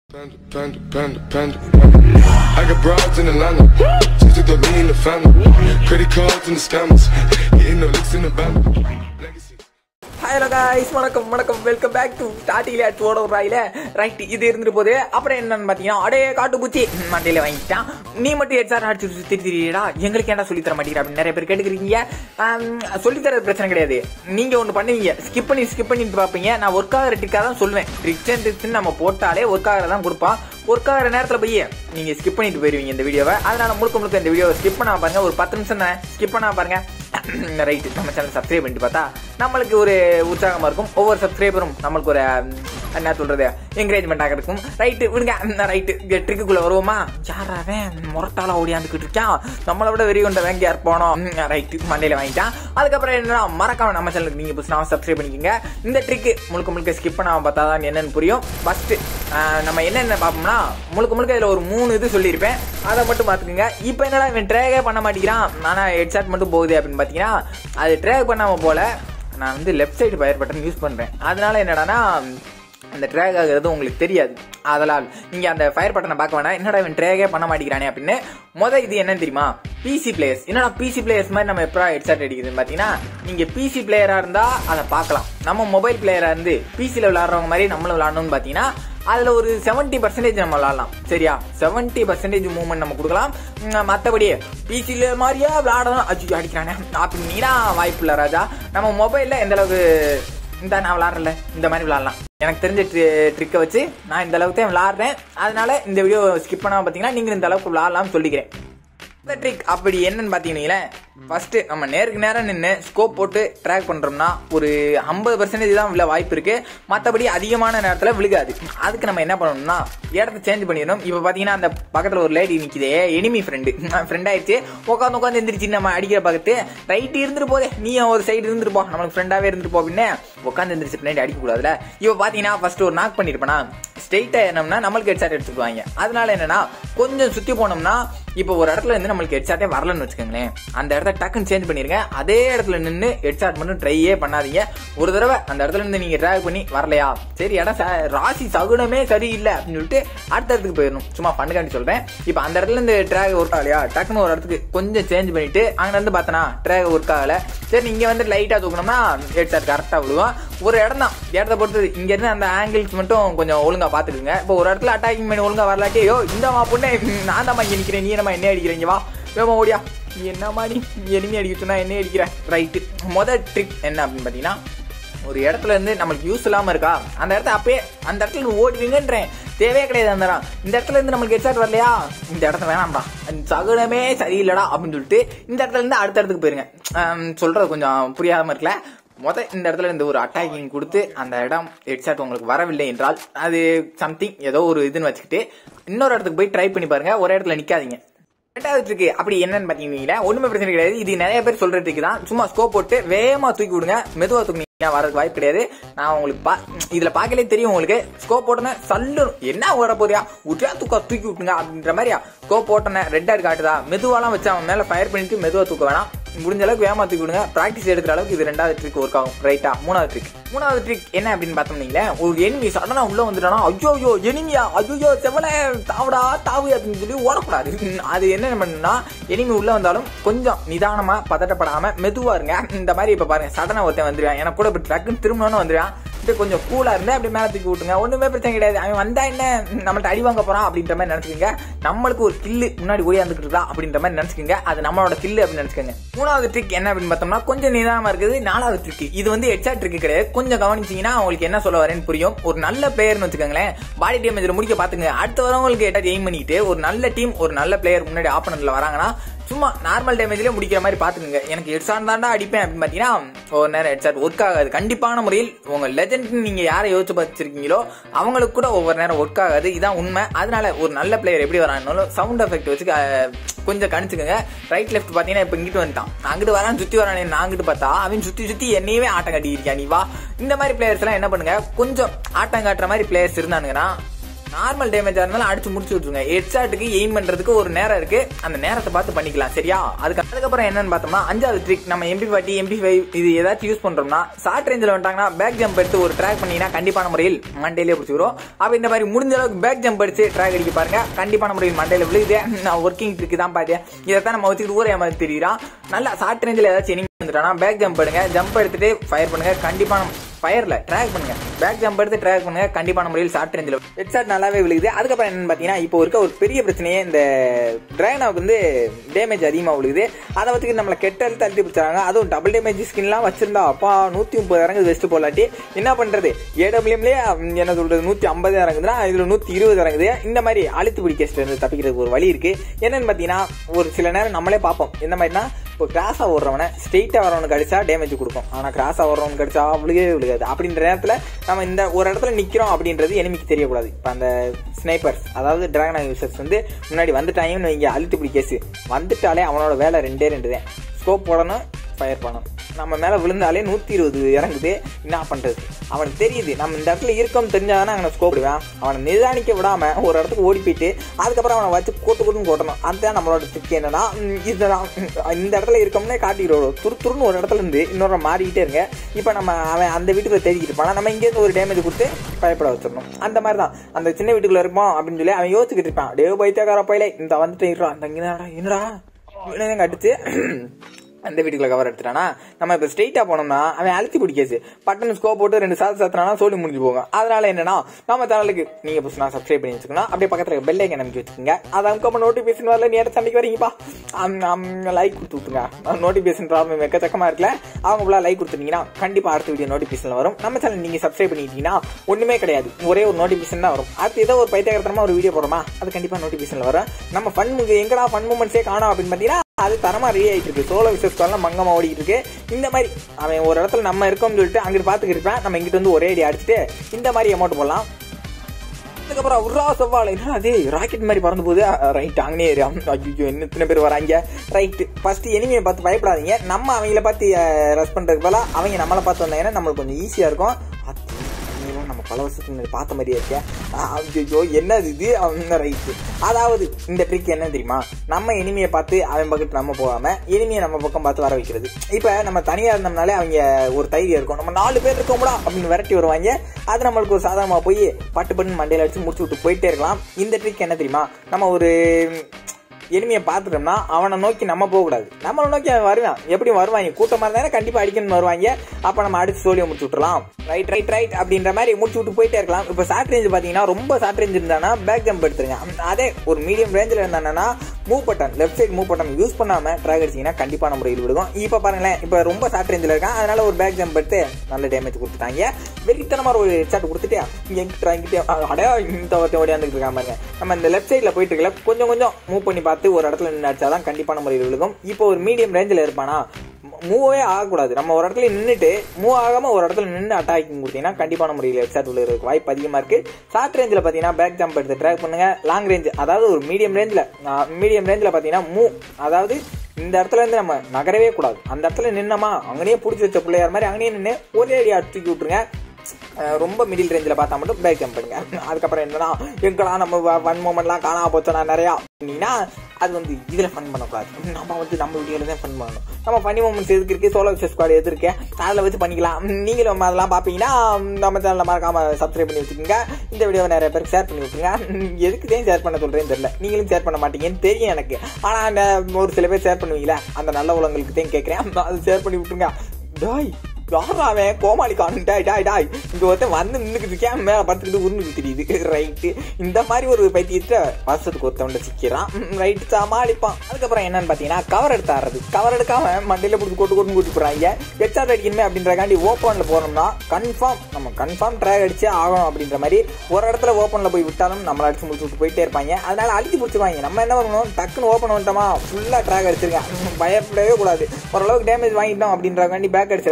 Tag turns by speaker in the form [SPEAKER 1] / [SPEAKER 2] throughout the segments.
[SPEAKER 1] Panda, panda, panda, panda. I got broads in Atlanta. Just to throw me in the family. Credit cards and the scammers. Getting no licks in the band. Legacy.
[SPEAKER 2] Hello guys வணக்கம் வணக்கம் welcome back to ஸ்டார்டிங்ல அடிச்சோட ஒரு ராயில right இது இருந்துட்டு போகுது அப்புறம் என்னன்னு பாத்தீங்கன்னா அடே காட்டு பூச்சி மண்டையில வாங்கிட்டான் நீ மட்டும் ஹெச்ஆர் அடிச்சு சுத்தி திரிடா எங்களுக்கு ஏன்டா சொல்லி தர மாட்டேங்கிற அப்படின்னு நிறைய பேர் கேட்டுக்கிறீங்க சொல்லி தர பிரச்சனை கிடையாது நீங்க ஒண்ணு பண்ணுவீங்க ஸ்கிப் பண்ணி ஸ்கிப் பண்ணிட்டு பாப்பீங்க நான் ஒர்க் ஆகிற ட்ரிக்காக தான் சொல்லுவேன் ட்ரிக்ஸ் அண்ட் ட்ரிக்ஸ் நம்ம போட்டாலே ஒர்க் ஆகிற தான் கொடுப்பான் ஒர்க் ஆகிற நேரத்தில் போய் நீங்க ஸ்கிப் பண்ணிட்டு போயிருவீங்க இந்த வீடியோவை அதனால முழுக்க முழுக்க இந்த வீடியோவை ஸ்கிப் பண்ணாம பாருங்க ஒரு பத்து நிமிஷம் தான் ஸ்கிப் பண்ணாம பாருங்க ரைட்டு நம்ம சேனல் சப்ஸ்கிரைப் பண்ணிட்டு பார்த்தா நம்மளுக்கு ஒரு உற்சாகமா இருக்கும் ஒவ்வொரு சப்ஸ்கிரைபரும் நம்மளுக்கு ஒரு உம், என்ன சொல்றது என்கரேஜ்மெண்ட் இருக்கும் ரைட்டு விடுங்க ரைட்டு ட்ரிக்குள்ள வருவோமா யாராவன் முரட்டால ஓடியாந்துக்கிட்டு இருக்கான் நம்மளை விட வெறி கொண்ட வேங்க யார் போனோம் ரைட்டு மண்டையில வாங்கிட்டான் அதுக்கப்புறம் என்னன்னா மறக்காம நம்ம சேனலுக்கு நீங்க புதுசு சப்ஸ்கிரைப் பண்ணிக்கோங்க இந்த ட்ரிக்கு முழுக்க முழுக்க ஸ்கிப் பண்ணாம பார்த்தா தான் என்னன்னு புரியும் ஃபர்ஸ்ட் நம்ம என்னென்ன பார்ப்போம்னா முழுக்க முழுக்க இதுல ஒரு மூணு இது சொல்லியிருப்பேன் அதை மட்டும் பார்த்துக்குங்க இப்போ என்னடா இவன் ட்ரேகே பண்ண மாட்டேங்கிறான் ஆனா ஹெட்ஷாட் மட்டும் போகுது அப்படின்னு பார்த்தீங்கன்னா அது ட்ரேக் பண்ணாம போல நான் வந்து left side fire button use பண்றேன் அதனால என்னடானா அந்த ட்ரேக் ஆகுறது உங்களுக்கு தெரியாது அதனால் நீங்க அந்த ஃபயர் பட்டனை பார்க்க வேணாம் என்னடா இவன் ட்ரேகே பண்ண மாட்டேங்கிறானே அப்படின்னு முத இது என்னன்னு தெரியுமா பிசி பிளேயர்ஸ் என்னடா பிசி பிளேயர்ஸ் மாதிரி நம்ம எப்படா ஹெட்செட் அடிக்குதுன்னு பார்த்தீங்கன்னா நீங்க பிசி பிளேயரா இருந்தா அதை பார்க்கலாம் நம்ம மொபைல் பிளேயரா இருந்து பிசியில் விளாட்றவங்க மாதிரி நம்மளும் விளாடணும்னு பார்த்தீங்கன்னா அதுல ஒரு செவன்டி பர்சன்டேஜ் நம்ம விளாடலாம் சரியா செவன்டி பர்சன்டேஜ் மூவ்மெண்ட் நம்ம கொடுக்கலாம் உம், மத்தபடி பிசில மாதிரியா விளாடணும் அச்சு அடிக்கிறானே அப்படின்னா வாய்ப்பு இல்லை ராஜா நம்ம மொபைல்ல எந்த அளவுக்கு இந்த நான் விளாட்றல இந்த மாதிரி விளாட்லாம் எனக்கு தெரிஞ்ச ட்ரிக்கை வச்சு நான் இந்த அளவுக்கு தான் விளாட்றேன் அதனால இந்த வீடியோ ஸ்கிப் பண்ணாம பார்த்தீங்கன்னா நீங்கள் இந்த அளவுக்கு விளாட்லாம்னு சொல்லிக்கிறேன் இந்த ட்ரிக் அப்படி என்னன்னு பார்த்தீங்கன்னா ஃபர்ஸ்ட் நம்ம நேருக்கு நேரம் நின்று ஸ்கோப் போட்டு ட்ராக் பண்றோம்னா ஒரு ஐம்பது பர்சன்டேஜ் தான் விழ வாய்ப்பு இருக்கு மற்றபடி அதிகமான நேரத்தில் விழுகாது அதுக்கு நம்ம என்ன பண்ணணும்னா இடத்த சேஞ்ச் பண்ணிடணும் இப்போ பார்த்தீங்கன்னா அந்த பக்கத்தில் ஒரு லேடி நிற்குதே எனிமி ஃப்ரெண்டு ஃப்ரெண்ட் ஆயிடுச்சு உட்காந்து உட்காந்து எந்திரிச்சு நம்ம அடிக்கிற பக்கத்து ரைட் இருந்துட்டு போதே நீ ஒரு சைடு இருந்துட்டு போ நம்மளுக்கு ஃப்ரெண்டாவே இருந்துட்டு போ அப்படின்னு உட்காந்து எந்திரிச்சு பின்னாடி அடிக்க கூடாதுல இப்போ பார்த்தீங்கன்னா ஃபர்ஸ்ட் ஒரு நாக் பண்ணிருப்பேனா ஸ்ட்ரெயிட்டா என்னம்னா நம்மளுக்கு ஹெட்ஷாட் எடுத்துக்குவாங்க அதனால என்னன்னா கொஞ்சம் சுத்தி போனோம்னா இப்போ ஒரு இடத்துல இருந்து நம்மளுக்கு ஹெட்ஷாட்டே வரலன்னு வச்சுக்கோங்களேன் அந்த இடத்த டக்குன்னு சேஞ்ச் பண்ணிருங்க அதே இடத்துல நின்று ஹெட்ஷாட் மட்டும் ட்ரையே பண்ணாதீங்க ஒரு தடவை அந்த இடத்துல இருந்து நீங்க ட்ராக் பண்ணி வரலையா சரி இடம் ச- ராசி சகுனமே சரியில்லை அப்படின்னு சொல்லிட்டு அடுத்த இடத்துக்கு போயிடணும் சும்மா பண்ணுக்காண்டி சொல்றேன் இப்போ அந்த இடத்துல இருந்து ட்ராக் ஒர்க் ஆகலையா டக்குன்னு ஒரு இடத்துக்கு கொஞ்சம் சேஞ்ச் பண்ணிட்டு அங்க இருந்து பார்த்தனா ட்ராக் ஒர்க் ஆகல சரி இங்க வந்து லைட்டா தூக்கணும்னா ஹெட்ஷாட் கரெக்டா விழுவும் ஒரு இடம் தான் இடத்த பொறுத்தது இங்க இருந்து அந்த ஆங்கிள்ஸ் மட்டும் கொஞ்சம் ஒழுங்கா பாத்துக்குங்க இப்போ ஒரு இடத்துல அட்டாக்கிங் பண்ணி ஒழுங்கா வரலாட்டி யோ இந்த மா பொண்ணே நான் தான் இங்க நிக்கிறேன் நீ என்னமா என்ன அடிக்கிறீங்க வா வேமா ஓடியா நீ என்னமா நீ எனிமி அடிக்க சொன்னா என்ன அடிக்கிற ரைட்டு முதல் ட்ரிக் என்ன அப்படின்னு பாத்தீங்கன்னா ஒரு இடத்துல இருந்து நம்மளுக்கு யூஸ் இல்லாம இருக்கா அந்த இடத்த அப்பயே அந்த இடத்துல இருந்து ஓடுவீங்கன்றேன் தேவையே கிடையாது அந்த இடம் இந்த இடத்துல இருந்து நம்மளுக்கு ஹெட்ஷாட் வரலையா இந்த இடத்த வேணாம்டா அந்த சகுனமே சரியில்லடா அப்படின்னு சொல்லிட்டு இந்த இடத்துல இருந்து அடுத்த இடத்துக்கு போயிருங்க ஆம், சொல்றது கொஞ்சம் புரியாம இருக்கல முத இந்த இடத்துல இருந்து ஒரு அட்டாக்கிங் கொடுத்து அந்த இடம் ஹெட்ஷாட் உங்களுக்கு வரவில்லை என்றால் அது சம்திங் ஏதோ ஒரு இதுன்னு வச்சுக்கிட்டு இன்னொரு இடத்துக்கு போய் ட்ரை பண்ணி பாருங்க ஒரே இடத்துல நிக்காதீங்க ரெண்டாவது இருக்கு அப்படி என்னன்னு பாத்தீங்கன்னா ஒண்ணுமே பிரச்சனை கிடையாது இது நிறைய பேர் சொல்ற trick தான் சும்மா ஸ்கோப் போட்டு வேகமா தூக்கி விடுங்க மெதுவா தூக்குனீங்க வரதுக்கு வாய்ப்பு கிடையாது நான் உங்களுக்கு பா இதுல பார்க்கலே தெரியும் உங்களுக்கு ஸ்கோப் போட்டோன்னே சல்லு என்ன வர போறியா உட்டியா தூக்க தூக்கி விட்டுங்க அப்படின்ற மாதிரியா ஸ்கோப் போட்டோன்னே ரெட் ஆட் காட்டுதா மெதுவாலாம் வச்சு அவன் மேல ஃபயர் பண்ணிட்டு மெதுவா தூக்க வேணாம் முடிஞ்ச அளவுக்கு வேகமா தூக்கி விடுங்க ப்ராக்டிஸ் எடுக்கிற அளவுக்கு இது ரெண்டாவது ட்ரிக் ஒர்க் ஆகும் ரைட்டா மூணாவது ட்ரிக் மூணாவது ட்ரிக் என்ன அப்படின்னு பார்த்தோம்னீங்களே ஒரு எனிமி சடனா உள்ள வந்துட்டானா ஐயோ ஐயோ எனிமியா ஐயோ செவல தாவடா தாவு அப்படின்னு சொல்லி ஓடக்கூடாது உம், அது என்ன பண்ணுன்னா எனிமி உள்ள வந்தாலும் கொஞ்சம் நிதானமா பதட்டப்படாம மெதுவா இருங்க இந்த மாதிரி இப்ப பாருங்க சடனா ஒருத்தன் வந்துருவான் எனக்கு கூட இப்ப ட்ரக்குன்னு திரும்பணும்னு வந்துருவான் அப்படியே கொஞ்சம் கூலா இருந்தா அப்படி மேல தூக்கி விட்டுங்க ஒண்ணுமே பிரச்சனை கிடையாது அவன் வந்தா என்ன நம்மள்ட்ட அடி வாங்க போறான் அப்படின்ற மாதிரி நினைச்சுக்கோங்க நம்மளுக்கு ஒரு கில்லு முன்னாடி ஓடியாந்துட்டு இருக்கா அப்படின்ற மாதிரி நினைச்சுக்கோங்க அது நம்மளோட கில்லு அப்படின்னு நினைச்சுக்கோங்க மூணாவது ட்ரிக் என்ன அப்படின்னு பார்த்தோம்னா கொஞ்சம் நிதானமா இருக்குது நாலாவது ட்ரிக் இது வந்து ஹெட்ஷா ட்ரிக் கிடையாது கொஞ்சம் கவனிச்சீங்கன்னா உங்களுக்கு என்ன சொல்ல வரேன்னு புரியும் ஒரு நல்ல பிளேயர்னு வச்சுக்கோங்களேன் பாடி டேமேஜ்ல முடிக்க பாத்துங்க அடுத்த வரவங்களுக்கு எட்டாவது எய்ம் பண்ணிட்டு ஒரு நல்ல டீம் ஒரு நல்ல பிளேயர் முன்னாடி ஆப்பனண்ட்ல வராங்கன்னா சும்மா நார்மல் டேமேஜ்லயே முடிக்கிற மாதிரி பாத்துக்கோங்க எனக்கு ஹெட்ஷாட் தாண்டா அடிப்பேன் அப்படின்னு பாத்தீங்கன்னா ஒரு நேரம் ஹெட்ஷாட் ஒர்க் ஆகாது கண்டிப்பான முறையில் உங்க லெஜண்ட் நீங்க யாரை யோசிச்சு வச்சிருக்கீங்களோ அவங்களுக்கு கூட ஒவ்வொரு நேரம் ஒர்க் ஆகாது இதான் உண்மை அதனால ஒரு நல்ல பிளேயர் எப்படி வரானாலும் சவுண்ட் எஃபெக்ட் வச்சு அஹ், கொஞ்சம் கணிச்சுக்கோங்க ரைட் லெஃப்ட் பாத்தீங்கன்னா இப்ப இங்கிட்டு வந்துட்டான் நான் அங்கிட்டு வரான் சுத்தி வரானே நான் அங்கிட்டு பார்த்தா அவன் சுத்தி சுத்தி என்னையவே ஆட்டம் காட்டி இருக்கியா நீ வா இந்த மாதிரி பிளேயர்ஸ் எல்லாம் என்ன பண்ணுங்க கொஞ்சம் ஆட்டம் காட்டுற மாதிரி பிளேயர்ஸ் இருந்தானுங்கன்னா நார்மல் டேமேஜா இருந்தாலும் அடிச்சு முடிச்சு விட்டுருங்க ஹெட்ஷாட்டுக்கு எய்ம் பண்றதுக்கு ஒரு நேரம் இருக்கு அந்த நேரத்தை பார்த்து பண்ணிக்கலாம் சரியா அதுக்கு அதுக்கப்புறம் என்னன்னு பார்த்தோம்னா அஞ்சாவது ட்ரிக் நம்ம எம்பி ஃபார்ட்டி எம்பி ஃபைவ் இது ஏதாச்சும் யூஸ் பண்றோம்னா ஷார்ட் ரேஞ்சில் வந்துட்டாங்கன்னா பேக் ஜம்ப் எடுத்து ஒரு ட்ராக் பண்ணீங்கன்னா கண்டிப்பான முறையில் மண்டையிலே பிடிச்சிரும் அப்ப இந்த மாதிரி முடிஞ்ச அளவுக்கு பேக் ஜம்ப் அடிச்சு ட்ராக் அடிக்க பாருங்க கண்டிப்பான முறையில் மண்டையில விழுது நான் ஒர்க்கிங் ட்ரிக் தான் பார்த்தேன் இதைத்தான் நம்ம வச்சுக்கிட்டு ஊரே மாதிரி தெரியுறான் நல்லா ஷார்ட் ரேஞ்சில் ஏதாச்சும் enemy வந்துட்டானா பேக் ஜம்ப் எடுங்க ஜம்ப் எடுத்துட்டு ஃபயர் பண்ணுங்க கண்டிப்பான ஃபயர்ல ட்ராக் பண்ணுங்க பேக் ஜம்ப் எடுத்து ட்ராக் பண்ணுங்க கண்டிப்பான முறையில் ஷார்ட் ரேஞ்சில் ஹெட் ஷாட் நல்லாவே விழுகுது அதுக்கப்புறம் என்னன்னு பார்த்தீங்கன்னா இப்போ இருக்க ஒரு பெரிய பிரச்சனையே இந்த டிராகனாவுக்கு வந்து டேமேஜ் அதிகமாக விழுகுது அதை வச்சுக்கிட்டு நம்மளை கெட்ட அழுத்த அழுத்தி பிடிச்சாங்க அதுவும் டபுள் டேமேஜ் ஸ்கின்லாம் வச்சிருந்தா அப்பா நூற்றி முப்பது இறங்குது வெஸ்ட் போலாட்டி என்ன பண்றது ஏடபிள்யூம்லேயே என்ன சொல்றது நூற்றி ஐம்பது இறங்குதுன்னா இதில் நூற்றி இருபது இறங்குது இந்த மாதிரி அழுத்து பிடிக்க இருந்து தப்பிக்கிறதுக்கு ஒரு வழி இருக்கு என்னன்னு பார்த்தீங்கன்னா ஒரு சில நேரம் நம்மளே பார்ப்போம் என்ன மாதிரினா இப்போ கிராஸாக ஓடுறவனை ஸ்ட்ரெயிட்டாக வரவனுக்கு அடிச்சா டேமேஜ் கொடுக்கும் ஆனால் கிராஸாக ஓடுறவனுக்கு அடிச்சா விழுகவே விழுகாது அப்படின்ற நேரத்தில் நம்ம இந்த ஒரு இடத்துல நிற்கிறோம் அப்படின்றது எனிமிக்கு தெரியக்கூடாது இப்போ அந்த ஸ்னைப்பர்ஸ் அதாவது டிராகன் யூசர்ஸ் வந்து முன்னாடி வந்துட்டாங்கன்னு இங்கே அழுத்து பிடி கேஸ் வந்துட்டாலே அவனோட வேலை ரெண்டே ரெண்டு தான் ஸ்கோப் போடணும் ஃபயர் பண்ணணும் நம்ம மேலே விழுந்தாலே நூற்றி இருபது இறங்குது என்ன பண்ணுறது அவனுக்கு தெரியுது நம்ம இந்த இடத்துல இருக்கோம் தெரிஞ்சாதானே அவனை ஸ்கோப் விடுவேன் அவனை நிதானிக்க விடாம ஒரு இடத்துக்கு ஓடி போயிட்டு அதுக்கப்புறம் அவனை வச்சு கோட்டு கூட்டுன்னு கொட்டணும் அதுதான் நம்மளோட திக்கு என்னன்னா ம், இதுதான் ம், இந்த இடத்துல இருக்கோம்னே காட்டிக்கிறோம் துரு துருன்னு ஒரு இடத்துல இருந்து இன்னொரு மாறிக்கிட்டே இருங்க இப்போ நம்ம அவன் அந்த வீட்டுக்குள்ள தேடிக்கிட்டு இருப்பானா நம்ம இங்கேருந்து ஒரு டேமேஜ் கொடுத்து பயப்பட வச்சிடணும் அந்த மாதிரி தான் அந்த சின்ன வீட்டுக்குள்ள இருப்போம் அப்படின்னு சொல்லி அவன் யோசிச்சுக்கிட்டு இருப்பான் டே பைத்தியக்கார பையில இந்த வந்துட்டு இருக்கான் அந்த இங்கே என்னடா என்னடா அடிச்சு அந்த வீட்டுக்குள்ள கவர் எடுத்துட்டானா நம்ம இப்ப ஸ்ட்ரெயிட்டா போனோம்னா அவன் அழுத்தி பிடிக்காது பட்டன் ஸ்கோப் போட்டு ரெண்டு சாத்து சாத்தினா சொல்லி முடிஞ்சு போகும் அதனால என்னன்னா நம்ம சேனலுக்கு நீங்க புதுசு நான் சப்ஸ்கிரைப் பண்ணி வச்சுக்கணும் அப்படியே பக்கத்துல பெல் ஐக்கன் அமைக்க வச்சுக்கோங்க அது அமுக்க நோட்டிபிகேஷன் வரல நீ எடுத்து சண்டைக்கு வரீங்கப்பா லைக் கொடுத்து விட்டுங்க நோட்டிபிகேஷன் ப்ராப்ளம் எக்கச்சக்கமா இருக்குல்ல அவங்க ஃபுல்லா லைக் கொடுத்துட்டீங்கன்னா கண்டிப்பா அடுத்த வீடியோ நோட்டிபிகேஷன் வரும் நம்ம சேனல் நீங்க சப்ஸ்கிரைப் பண்ணிட்டீங்கன்னா ஒண்ணுமே கிடையாது ஒரே ஒரு நோட்டிபிகேஷன் தான் வரும் அடுத்து ஏதோ ஒரு பைத்தியகரத்தனமா ஒரு வீடியோ போடுறோமா அது கண்டிப்பா நோட்டிபிகேஷன்ல வரும் நம்ம ஃபன் எங்கடா ஃபன் மூமெண்ட்ஸே காணோம் அப்படின்னு பாத்தீங்கன்னா அது தரமா ரெடி ஆயிட்டு இருக்கு சோலோ விசஸ்காரெல்லாம் மங்கமா ஓடிட்டு இருக்கு இந்த மாதிரி அவன் ஒரு இடத்துல நம்ம இருக்கோம்னு சொல்லிட்டு அங்கிட்டு பாத்துக்கிட்டு இருப்பேன் நம்ம இங்கிட்டு வந்து ஒரே அடி அடிச்சுட்டு இந்த மாதிரி அமௌண்ட் போடலாம் அதுக்கப்புறம் உர்ரா செவ்வாழை என்ன அது ராக்கெட் மாதிரி பறந்து போகுது ரைட் அங்கனே ஐயோ என்ன இத்தனை பேர் வராங்க ரைட் ஃபர்ஸ்ட் எனிமையை பார்த்து பயப்படாதீங்க நம்ம அவங்கள பார்த்து ரெஸ்ட் பண்றதுக்கு பதிலாக அவங்க நம்மளை பார்த்து வந்தாங்கன்னா நம்மளுக்கு கொஞ்சம் ஈஸியா இருக்கும் அத்தி, நீங்களும் நம்ம பல வருஷத்துக்கு முன்னாடி பார்த்த மாதிரியே இருக்கேன் ஐயோ என்னது இது அவன் ரைட்டு அதாவது இந்த ட்ரிக் என்ன தெரியுமா நம்ம இனிமையை பார்த்து அவன் பக்கத்து நம்ம போகாம இனிமையை நம்ம பக்கம் பார்த்து வர வைக்கிறது இப்ப நம்ம தனியா இருந்தோம்னாலே அவங்க ஒரு தைரியம் இருக்கும் நம்ம நாலு பேர் இருக்கோம்டா அப்படின்னு விரட்டி வருவாங்க அது நம்மளுக்கு ஒரு சாதாரணமா போய் பட்டு பட்டு மண்டையில அடிச்சு முடிச்சு விட்டு போயிட்டே இருக்கலாம் இந்த ட்ரிக் என்ன தெரியுமா நம்ம ஒரு எனிமையை பார்த்துட்டோம்னா அவனை நோக்கி நம்ம போகக்கூடாது நம்மளை நோக்கி அவன் வருவான் எப்படி வருவாங்க கூட்டமா இருந்தாலும் கண்டிப்பா அடிக்கணும்னு வருவாங்க அப்ப நம்ம அடிச்சு சோழியை முடிச்சு விட்டுறலாம் ரைட் ரைட் ரைட் அப்படின்ற மாதிரி முடிச்சு விட்டு போயிட்டே இருக்கலாம் இப்போ ஷார்ட் ரேஞ்ச் பாத்தீங்கன்னா ரொம்ப ஷார்ட் ரேஞ்ச் இருந்தானா பேக் ஜம்ப் எடுத்துருங்க அதே ஒரு மீடியம் ரேஞ்சில் இருந்தானா move button left side move button use பண்ணாம ட்ராக் அடிச்சீங்கன்னா கண்டிப்பான முறையில் விடுவோம் இப்போ பாருங்களேன் இப்போ ரொம்ப ஷார்ட் ரேஞ்சில் இருக்கான் அதனால ஒரு பேக் ஜம்ப் எடுத்து நல்ல டேமேஜ் கொடுத்துட்டாங்க வெறித்தனமா ஒரு ஷாட் கொடுத்துட்டு இங்க எங்கிட்ட இங்கிட்ட அடையா இந்த ஒருத்தன் ஓடியாந்துட்டு இருக்கான் பாருங்க நம்ம இந்த லெஃப்ட் சைடில் போயிட்டு இருக்கல கொஞ்சம் கொஞ்சம் மூவ் பண்ணி பார்த்து ஒரு இடத்துல நின்று அடிச்சாதான் கண்டிப்பான முறையில் விழுகும் இப்போ ஒரு மீடியம் ரேஞ்சில் இருப்பானா மூவே ஆகக்கூடாது நம்ம ஒரு இடத்துல நின்றுட்டு மூவ் ஆகாம ஒரு இடத்துல நின்று அட்டாக்கிங் கொடுத்தீங்கன்னா கண்டிப்பான முறையில் ஹெட்ஷாட் விழுறதுக்கு வாய்ப்பு அதிகமா இருக்கு ஷார்ட் ரேஞ்சில் பார்த்தீங்கன்னா பேக் ஜம்ப் எடுத்து ட்ராக் பண்ணுங்க லாங் ரேஞ்ச் அதாவது ஒரு மீடியம் ரேஞ்சில் மீடியம் ரேஞ்சில் பார்த்தீங்கன்னா மூவ் அதாவது இந்த இடத்துல இருந்து நம்ம நகரவே கூடாது அந்த இடத்துல நின்னமா அங்கனே பிடிச்சி வச்ச பிள்ளையார் மாதிரி அங்கனே நின்று ஒரே அடி தூக்கி விட்டுருங்க அஹ் ரொம்ப மிடில் ரேஞ்சில் பார்த்தா மட்டும் பேக் ஜம்ப் பண்ணுங்க அதுக்கப்புறம் என்னன்னா எங்கடா நம்ம ஃபன் மூமெண்ட்லாம் காணாம போச்சோனா நிறையா அப்படின்னா அது வந்து இதில் ஃபன் பண்ணக்கூடாது நம்ம வந்து நம்ம வீடியோவில் தான் ஃபன் பண்ணணும் நம்ம ஃபனி மூமெண்ட்ஸ் எதுக்கு இருக்கு சோலோ விஷஸ் ஸ்குவாட் எது இருக்கு அதில் வச்சு பண்ணிக்கலாம் நீங்களும் அதெல்லாம் பார்ப்பீங்கன்னா நம்ம சேனலில் மறக்காம சப்ஸ்கிரைப் பண்ணி வச்சுக்கோங்க இந்த வீடியோவை நிறைய பேருக்கு ஷேர் பண்ணி விட்டுருங்க எதுக்கு தான் ஷேர் பண்ண சொல்றேன்னு தெரியல நீங்களும் ஷேர் பண்ண மாட்டீங்கன்னு தெரியும் எனக்கு ஆனால் அந்த ஒரு சில பேர் ஷேர் பண்ணுவீங்களா அந்த நல்ல உலகங்களுக்கு தான் கேட்குறேன் அது ஷேர் பண்ணி விட்டுருங்க டாய் யாரா அவன் கோமாளி காணும் டாய் டாய் டாய் இங்க ஒருத்தன் வந்து நின்றுக்கிட்டு இருக்கேன் மேல படுத்துக்கிட்டு உருண்டு தெரியுது ரைட்டு இந்த மாதிரி ஒரு பைத்தியத்தை வருஷத்துக்கு ஒருத்தவன் சிக்கிறான் ரைட் சமாளிப்பான் அதுக்கப்புறம் என்னன்னு பாத்தீங்கன்னா கவர் எடுத்து ஆடுறது கவர் எடுக்காம மண்டையில பிடிச்சி கொட்டு கொட்டு கூட்டி போறாங்க ஹெச்ஆர் அடிக்கணுமே அப்படின்றக்காண்டி ஓப்பன்ல போனோம்னா கன்ஃபார்ம் நம்ம கன்ஃபார்ம் ட்ராக் அடிச்சே ஆகணும் அப்படின்ற மாதிரி ஒரு இடத்துல ஓப்பன்ல போய் விட்டாலும் நம்மள அடிச்சு முடிச்சு விட்டு போயிட்டே இருப்பாங்க அதனால அழுத்தி பிடிச்சிருவாங்க நம்ம என்ன பண்ணணும் டக்குன்னு ஓப்பன் வந்துட்டோமா ஃபுல்லா ட்ராக் அடிச்சிருக்கேன் பயப்படவே கூடாது ஓரளவுக்கு டேமேஜ் வாங்கிட்டோம் அப்படின்றக்காண்டி பேக் அடிச்சிருவாங்க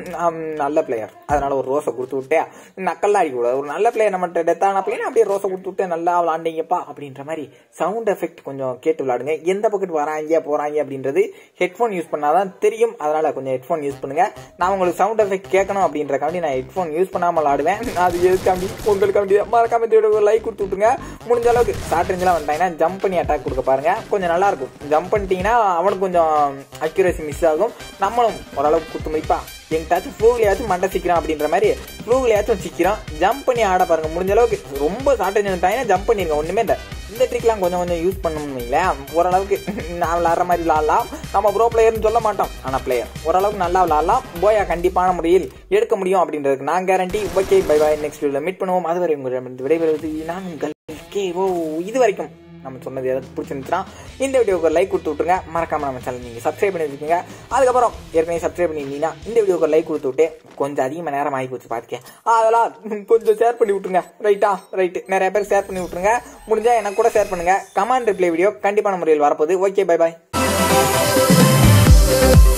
[SPEAKER 2] ஹம், நல்ல பிளேயர் அதனால ஒரு ரோஸை கொடுத்து விட்டேன் நக்கல்லாம் அடிக்கக்கூடாது ஒரு நல்ல பிளேயர் நம்மகிட்ட டெத் ஆன பிளேயர் அப்படியே ரோஸை கொடுத்து விட்டு நல்லா விளாண்டீங்கப்பா அப்படின்ற மாதிரி சவுண்ட் எஃபெக்ட் கொஞ்சம் கேட்டு விளாடுங்க எந்த பக்கத்து வராங்க போறாங்க அப்படின்றது ஹெட்ஃபோன் யூஸ் பண்ணாதான் தெரியும் அதனால கொஞ்சம் ஹெட்ஃபோன் யூஸ் பண்ணுங்க நான் உங்களுக்கு சவுண்ட் எஃபெக்ட் கேட்கணும் அப்படின்றக்காண்டி நான் ஹெட்ஃபோன் யூஸ் பண்ணாம விளாடுவேன் அது எதுக்காண்டி உங்களுக்காண்டி மறக்காம இந்த வீடியோக்கு லைக் கொடுத்து விட்டுருங்க முடிஞ்ச அளவுக்கு ஷார்ட் ரேஞ்செலாம் வந்தாங்கன்னா ஜம்ப் பண்ணி அட்டாக் கொடுக்க பாருங்க கொஞ்சம் நல்லா இருக்கும் ஜம்ப் பண்ணிட்டீங்கன்னா அவனுக்கு கொஞ்சம் அக்யூரசி மிஸ் ஆகும் நம்மளும் ஓரளவுக்கு குத்து முடிப்பா எங்கிட்டாச்சும் ஃப்ளூவிலையாச்சும் மண்டை சிக்கிறான் அப்படின்ற மாதிரி ஃப்ளூவிலையாச்சும் சிக்கிறான் ஜம்ப் பண்ணி ஆட பாருங்க முடிஞ்ச அளவுக்கு ரொம்ப ஷார்ட் ரேஞ்ச் வந்துட்டாங்கன்னா ஜம்ப் பண்ணிருங்க ஒண்ணுமே இல்லை இந்த ட்ரிக்லாம் கொஞ்சம் கொஞ்சம் யூஸ் பண்ணணும்னீங்களேன் ஓரளவுக்கு நான் விளாட்ற மாதிரி விளாட்லாம் நம்ம ப்ரோ பிளேயர்னு சொல்ல மாட்டோம் ஆனால் பிளேயர் ஓரளவுக்கு நல்லா விளாட்லாம் போயா கண்டிப்பான முறையில் எடுக்க முடியும் அப்படின்றதுக்கு நான் guarantee okay bye bye next வீடியோவில் மீட் பண்ணுவோம் அதுவரை உங்களிடம் விடைபெறுவது நான் உங்கள் கே ஓ இது வரைக்கும் நம்ம சொன்னது ஏதாவது பிடிச்சிருந்துச்சுன்னா இந்த வீடியோக்கு லைக் கொடுத்து விட்டுருங்க மறக்காம நம்ம சேனல் நீங்கள் சப்ஸ்கிரைப் பண்ணி வச்சுக்கோங்க அதுக்கப்புறம் ஏற்கனவே சப்ஸ்கிரைப் பண்ணியிருந்தீங்கன்னா இந்த வீடியோக்கு லைக் கொடுத்து விட்டு கொஞ்சம் அதிகமாக நேரம் ஆகி போச்சு பார்த்துக்கேன் அதெல்லாம் கொஞ்சம் ஷேர் பண்ணி விட்டுருங்க ரைட்டா ரைட்டு நிறைய பேர் ஷேர் பண்ணி விட்டுருங்க முடிஞ்சா எனக்கு கூட ஷேர் பண்ணுங்க கமாண்ட் ரிப்ளை வீடியோ கண்டிப்பான முறையில் வரப்போகுது ஓகே பை பாய்